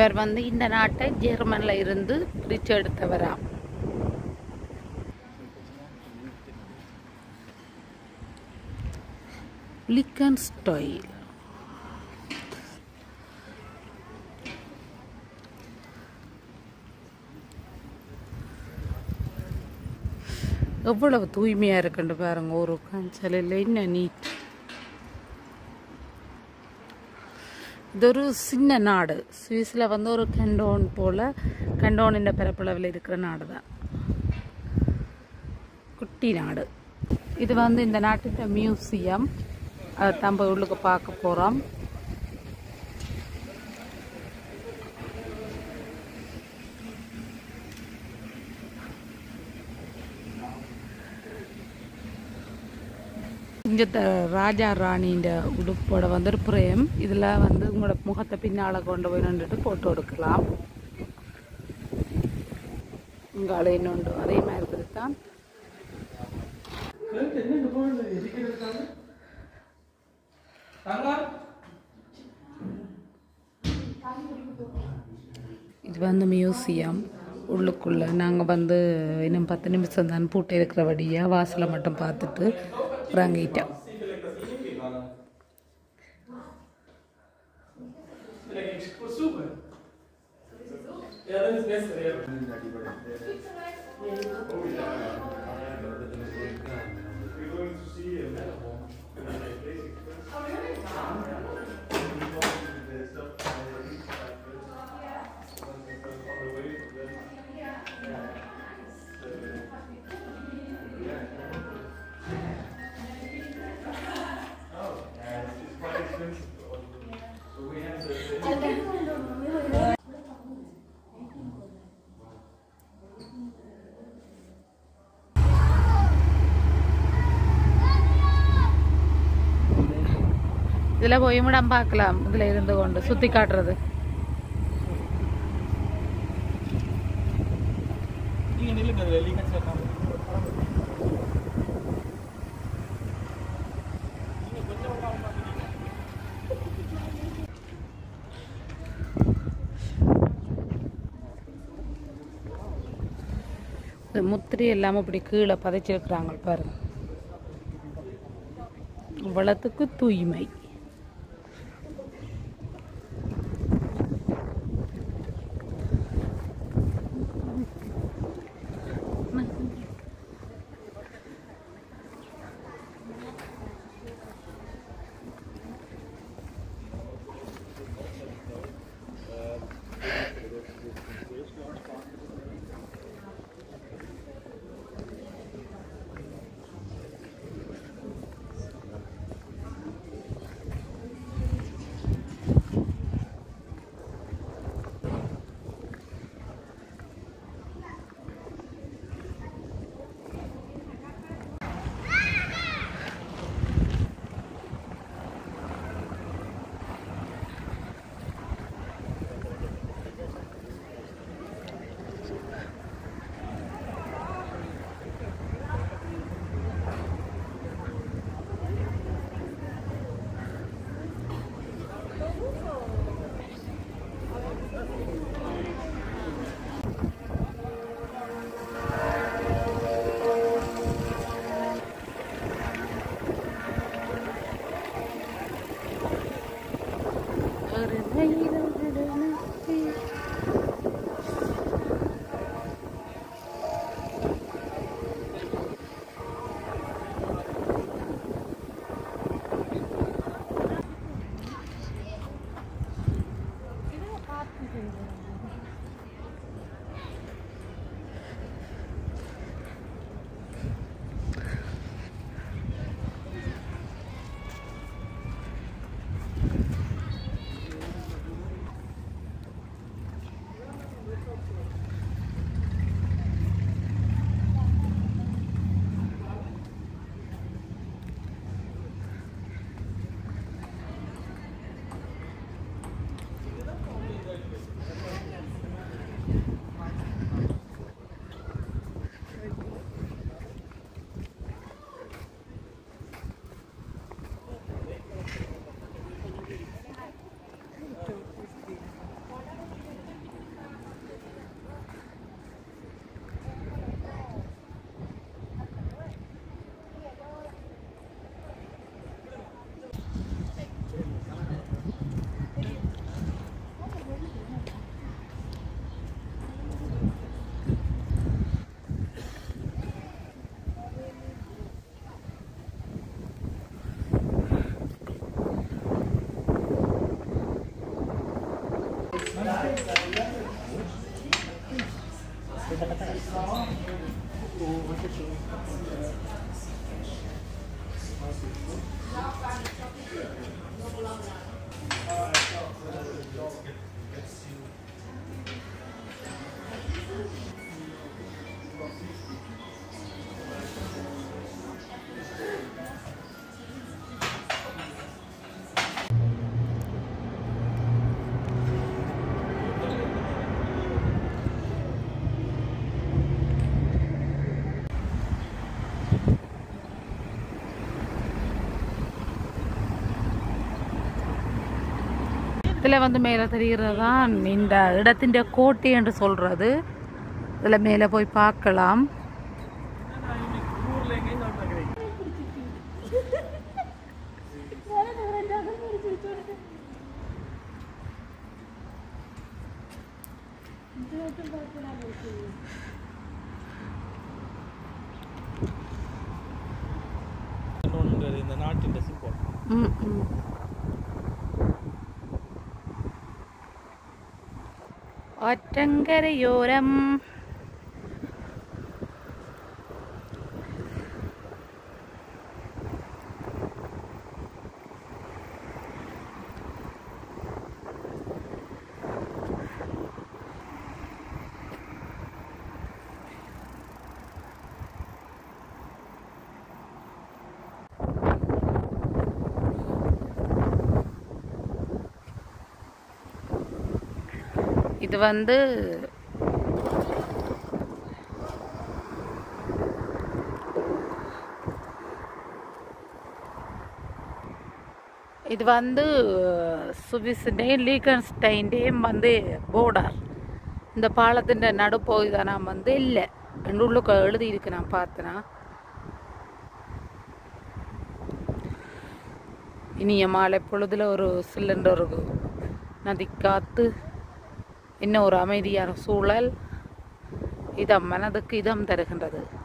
இவர் வந்து இந்த நாட்டை ஜெர்மன்ல இருந்து பிரிச்சு எடுத்தவராம் லிக்கன் ஸ்டைல் எவ்வளவு தூய்மையா இருக்குன்னு பாருங்க ஒரு காய்ச்சல் இல்லை என்ன நீட் இது ஒரு சின்ன நாடு சுவிஸில் வந்து ஒரு கண்டோன் போல் கண்டோனின் பரப்பளவில் இருக்கிற நாடு தான் குட்டி நாடு இது வந்து இந்த நாட்டின் மியூசியம் அதை தான் போய் உள்ளுக்கு பார்க்க போகிறோம் இங்கே ராஜா ராணின்ற உடுப்போட வந்து ஒரு பிரேம் இதில் வந்து உங்களோட முகத்தை பின்னால் கொண்டு போய் நின்றுட்டு ஃபோட்டோ எடுக்கலாம் இங்கால இன்னொன்று அதே மாதிரி தான் இது வந்து மியூசியம் உள்ளுக்குள்ளே நாங்கள் வந்து இன்னும் பத்து நிமிஷம் தான் பூட்டை இருக்கிறபடியாக வாசலை மட்டும் பார்த்துட்டு இறங்கிட்டோம் இதில் போய் இடம் பார்க்கலாம் இதில் இருந்து கொண்டு சுற்றி காட்டுறது நீங்க நில்லுங்க அதுல இல்லைங்க சார் நான் இந்த முத்திரை எல்லாம் இப்படி கீழே பதைச்சிருக்கிறாங்க பாருங்க இவ்வளத்துக்கு தூய்மை ஒரு மயிலோடு இதில் வந்து மேலே தெரிகிறது தான் இந்த இடத்தின் கோட்டை என்று சொல்கிறது இதில் மேலே போய் பார்க்கலாம் ஊர்ல எங்கேயும் சாப்பிட்டா கிடைக்கும் இன்னொன்று இந்த நாட்டின் சிம்பல் ம் ம் ഒറ്റങ്കരയോരം இது வந்து ഇത് വന്ന് സുവിസിൻ്റെയും ലീഗൻസ്റ്റൈൻ്റെയും வந்து ബോർഡർ இந்த பாலத்தின் நடுப்பகுதி தான் நான் வந்து இல்லை ரெண்டு உள்ளுக்கு எழுதியிருக்கு நான் பார்த்தேனா இனிய மாலை பொழுதுல ஒரு சிலிண்டர் ஒரு நதி காத்து இன்னும் ஒரு அமைதியான சூழல் இதம் மனதுக்கு இதம் தருகின்றது